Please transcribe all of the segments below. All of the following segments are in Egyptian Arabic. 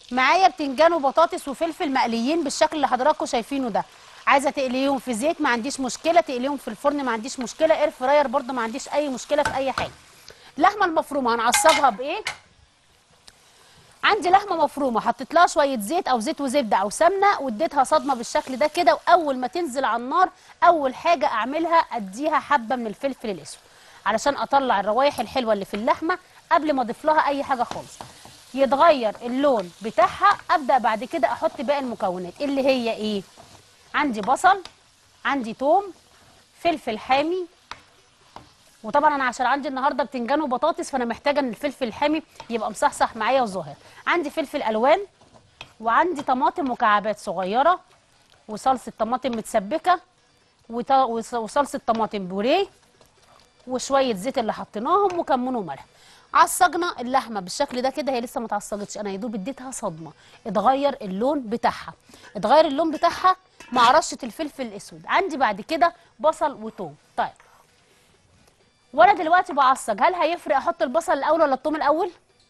معايا بتنجان وبطاطس وفلفل مقليين بالشكل اللي حضراتكم شايفينه ده عايزه تقليهم في زيت ما عنديش مشكله تقليهم في الفرن ما عنديش مشكله اير فراير برده ما عنديش اي مشكله في اي حاجه اللحمه المفرومه هنعصجها بايه عندي لحمه مفرومه حطيت لها شويه زيت او زيت وزبده او سمنه واديتها صدمه بالشكل ده كده واول ما تنزل على النار اول حاجه اعملها اديها حبه من الفلفل الاسود علشان اطلع الروايح الحلوه اللي في اللحمه قبل ما اضيف لها اي حاجه خالص يتغير اللون بتاعها ابدا بعد كده احط باقي المكونات اللي هي ايه عندي بصل عندي توم فلفل حامي وطبعا انا عشان عندي النهارده بتنجان وبطاطس فانا محتاجه ان الفلفل الحامي يبقى مصحصح معايا وظاهر عندي فلفل الوان وعندي طماطم مكعبات صغيره وصلصه طماطم متسبكه وط- وص- وصلصه طماطم بوريه وشويه زيت اللي حطيناهم وكمون وملح عصجنا اللحمه بالشكل ده كده هي لسه ما اتعصجتش انا يا دوب اديتها صدمه اتغير اللون بتاعها اتغير اللون بتاعها مع رشه الفلفل الاسود عندي بعد كده بصل وتوم طيب وانا دلوقتي بعصج هل هيفرق احط البصل الاول ولا الثوم الاول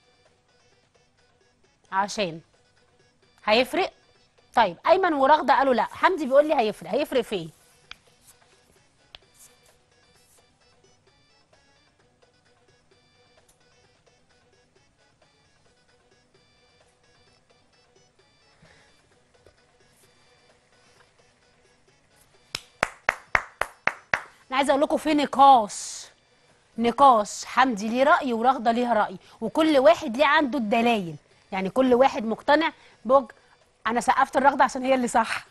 عشان هيفرق طيب ايمن ورغده قالوا لا حمدي بيقول لي هيفرق هيفرق في ايه انا عايزه اقول لكم في نقاش نقاش حمدي ليه راي ورغده ليها راي وكل واحد ليه عنده الدلايل يعني كل واحد مقتنع بوج انا سقفت الرغده عشان هي اللي صح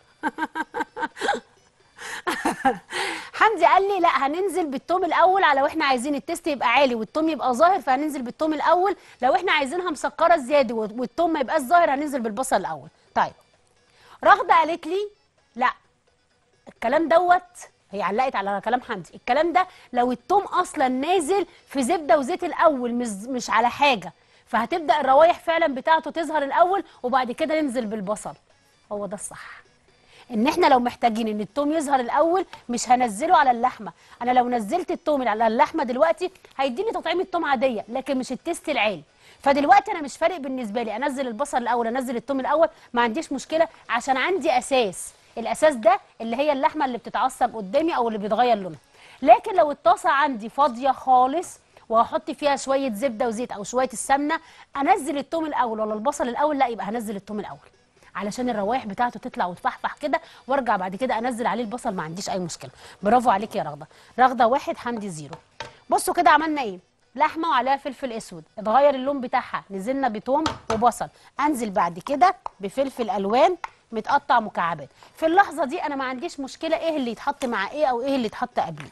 حمدي قال لي لا هننزل بالثوم الاول على واحنا عايزين التست يبقى عالي والثوم يبقى ظاهر فهننزل بالثوم الاول لو احنا عايزينها مسكره زياده والثوم ما يبقاش ظاهر هننزل بالبصل الاول طيب رغده قالت لي لا الكلام دوت هي علقت على كلام حمدي الكلام ده لو التوم اصلا نازل في زبده وزيت الاول مش مش على حاجه فهتبدا الروايح فعلا بتاعته تظهر الاول وبعد كده ننزل بالبصل هو ده الصح ان احنا لو محتاجين ان التوم يظهر الاول مش هنزله على اللحمه انا لو نزلت التوم على اللحمه دلوقتي هيديني تطعيمه توم عاديه لكن مش التست العالي فدلوقتي انا مش فارق بالنسبه لي انزل البصل الاول انزل التوم الاول ما عنديش مشكله عشان عندي اساس الاساس ده اللي هي اللحمه اللي بتتعصب قدامي او اللي بيتغير لونها لكن لو الطاسه عندي فاضيه خالص وهحط فيها شويه زبده وزيت او شويه السمنه انزل التوم الاول ولا البصل الاول لا يبقى هنزل التوم الاول علشان الروايح بتاعته تطلع وتفحفح كده وارجع بعد كده انزل عليه البصل ما عنديش اي مشكله برافو عليك يا رغده رغده واحد حمدي زيرو بصوا كده عملنا ايه لحمه وعليها فلفل اسود اتغير اللون بتاعها نزلنا بتوم وبصل انزل بعد كده بفلفل الوان متقطع مكعبات في اللحظه دي انا ما عنديش مشكله ايه اللي يتحط مع ايه او ايه اللي يتحط قبليه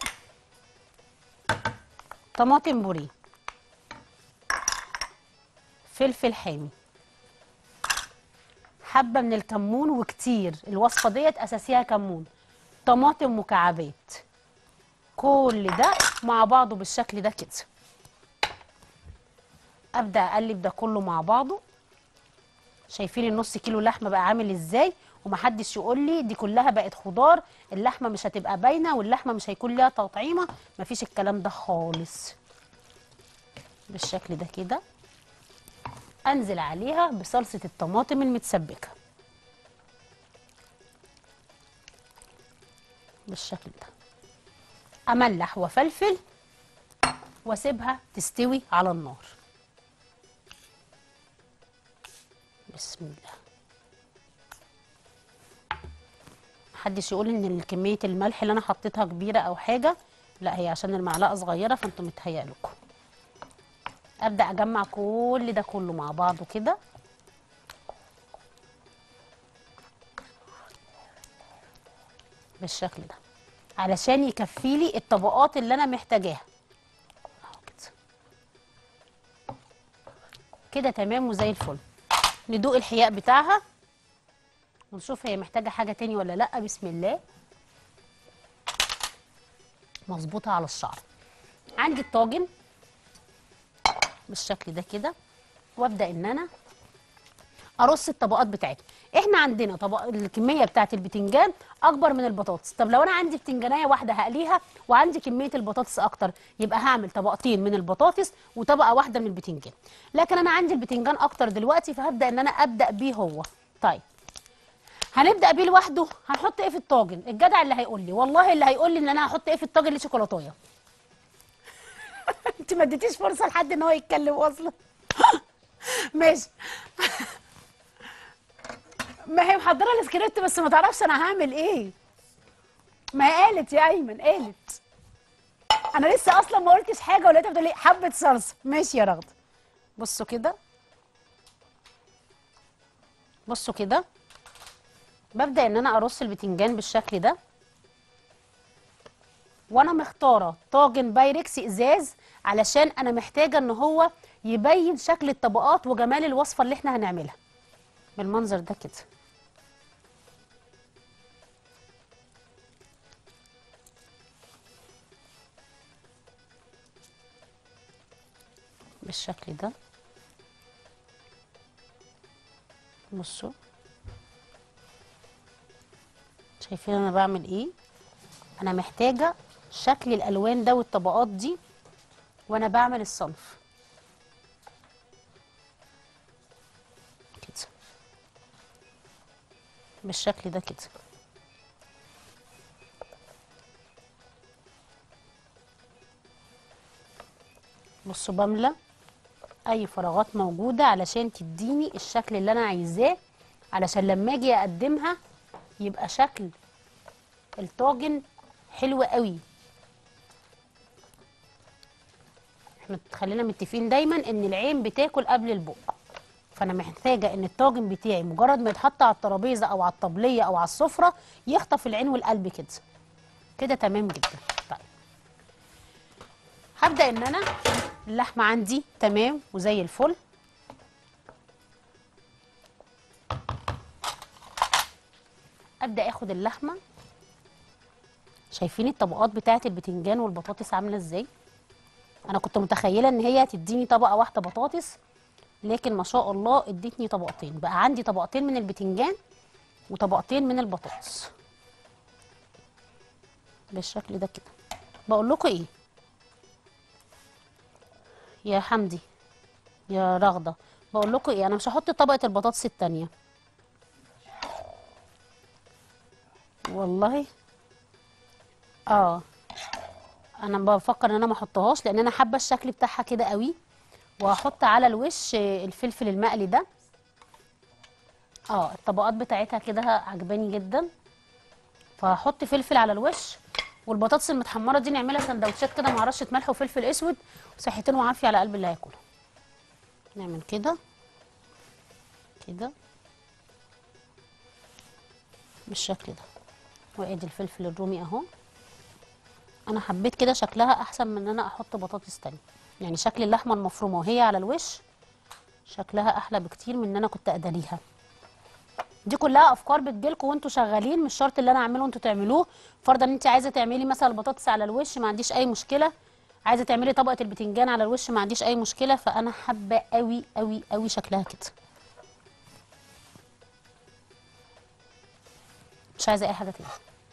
طماطم بوريه فلفل حامي حبه من الكمون وكتير الوصفه ديت اساسيها كمون طماطم مكعبات كل ده مع بعضه بالشكل ده كده ابدا اقلب ده كله مع بعضه شايفين النص كيلو لحمه بقى عامل ازاي ومحدش يقول لي دي كلها بقت خضار اللحمه مش هتبقى باينه واللحمه مش هيكون ليها تطعيمه مفيش الكلام ده خالص بالشكل ده كده انزل عليها بصلصه الطماطم المتسبكه بالشكل ده املح وفلفل واسيبها تستوي على النار بسم الله محدش يقول ان كميه الملح اللي انا حطيتها كبيره او حاجه لا هي عشان المعلقه صغيره فانتم متهيألكم ابدا اجمع كل ده كله مع بعضه كده بالشكل ده علشان يكفي لي الطبقات اللي انا محتاجاها اهو كده كده تمام وزي الفل ندوق الحياء بتاعها ونشوف هي محتاجه حاجه تاني ولا لا بسم الله مظبوطه على الشعر عندي الطاجن بالشكل ده كده وابدا ان انا ارص الطبقات بتاعتها احنا عندنا طبق الكميه بتاعه البتنجان اكبر من البطاطس طب لو انا عندي بتنجانيه واحده هقليها وعندي كميه البطاطس اكتر يبقى هعمل طبقتين من البطاطس وطبقه واحده من البتنجان لكن انا عندي البتنجان اكتر دلوقتي فهبدا ان انا ابدا بيه هو طيب هنبدا بيه لوحده هنحط ايه في الطاجن الجدع اللي هيقول لي والله اللي هيقول لي ان انا هحط ايه في الطاجن ليه شوكولاتايه انت ما اديتيش فرصه لحد ان هو يتكلم اصلا ماشي ما هي محضره السكريبت بس ما تعرفش انا هعمل ايه ما هي قالت يا ايمن قالت انا لسه اصلا ما قلتش حاجه ولقيتها بتقول لي حبه صلصه ماشي يا رغده بصوا كده بصوا كده ببدا ان انا ارص البتنجان بالشكل ده وانا مختاره طاجن بايركس ازاز علشان انا محتاجه ان هو يبين شكل الطبقات وجمال الوصفه اللي احنا هنعملها بالمنظر ده كده بالشكل ده بصوا شايفين انا بعمل ايه انا محتاجه شكل الالوان ده والطبقات دي وانا بعمل الصنف كده بالشكل ده كده بصوا بملى اي فراغات موجوده علشان تديني الشكل اللي انا عايزاه علشان لما اجي اقدمها يبقى شكل الطاجن حلو قوي احنا خلينا متفقين دايما ان العين بتاكل قبل البق فانا محتاجه ان الطاجن بتاعي مجرد ما يتحط على الترابيزه او على الطبليه او على السفره يخطف العين والقلب كده كده تمام جدا طيب هبدا ان انا اللحمه عندي تمام وزي الفل ابدا اخد اللحمه شايفين الطبقات بتاعه البتنجان والبطاطس عامله ازاي انا كنت متخيله ان هي هتديني طبقه واحده بطاطس لكن ما شاء الله ادتني طبقتين بقى عندي طبقتين من البتنجان وطبقتين من البطاطس بالشكل ده كده بقول لكم ايه يا حمدي يا رغده بقول لكم ايه انا مش هحط طبقه البطاطس التانيه والله اه انا بفكر ان انا ما احطهاش لان انا حابه الشكل بتاعها كده قوي وهحط على الوش الفلفل المقلي ده اه الطبقات بتاعتها كده عجباني جدا فهحط فلفل على الوش والبطاطس المتحمره دي نعملها سندوتشات كده مع رشه ملح وفلفل اسود وصحتين وعافيه على قلب اللي هياكلها نعمل كده كده بالشكل ده وادي الفلفل الرومي اهو انا حبيت كده شكلها احسن من ان انا احط بطاطس تانية يعني شكل اللحمه المفرومه وهي على الوش شكلها احلى بكتير من ان انا كنت اداريها دي كلها افكار بتجيلكم وانتوا شغالين مش شرط اللي انا اعمله انتوا تعملوه فرضا ان انت عايزه تعملي مثلا البطاطس على الوش ما عنديش اي مشكله عايزه تعملي طبقه البتنجان على الوش ما عنديش اي مشكله فانا حابه قوي قوي قوي شكلها كده مش عايزه اي حاجه تاني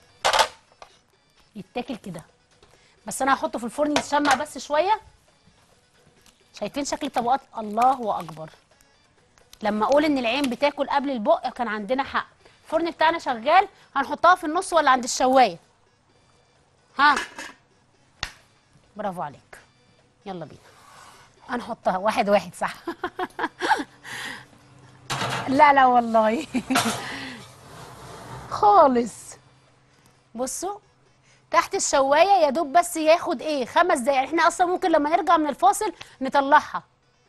يتاكل كده بس انا هحطه في الفرن يتشمع بس شويه شايفين شكل الطبقات الله اكبر لما اقول ان العين بتاكل قبل البق كان عندنا حق الفرن بتاعنا شغال هنحطها في النص ولا عند الشوايه ها برافو عليك يلا بينا هنحطها واحد واحد صح لا لا والله خالص بصوا تحت الشوايه يا دوب بس ياخد ايه خمس دقايق يعني احنا اصلا ممكن لما نرجع من الفاصل نطلعها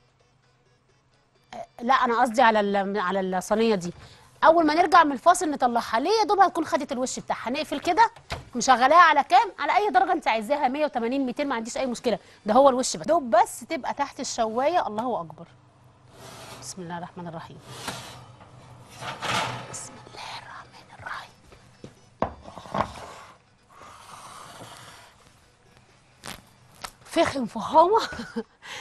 أه، لا انا قصدي على ال- على الصينيه دي اول ما نرجع من الفاصل نطلعها ليه يا دوب هتكون خدت الوش بتاعها نقفل كده مشغلاها على كام على اي درجه انت عايزاها 180 200 ما عنديش اي مشكله ده هو الوش بس دوب بس تبقى تحت الشوايه الله اكبر بسم الله الرحمن الرحيم بسم الله الرحمن الرحيم فخم فخامه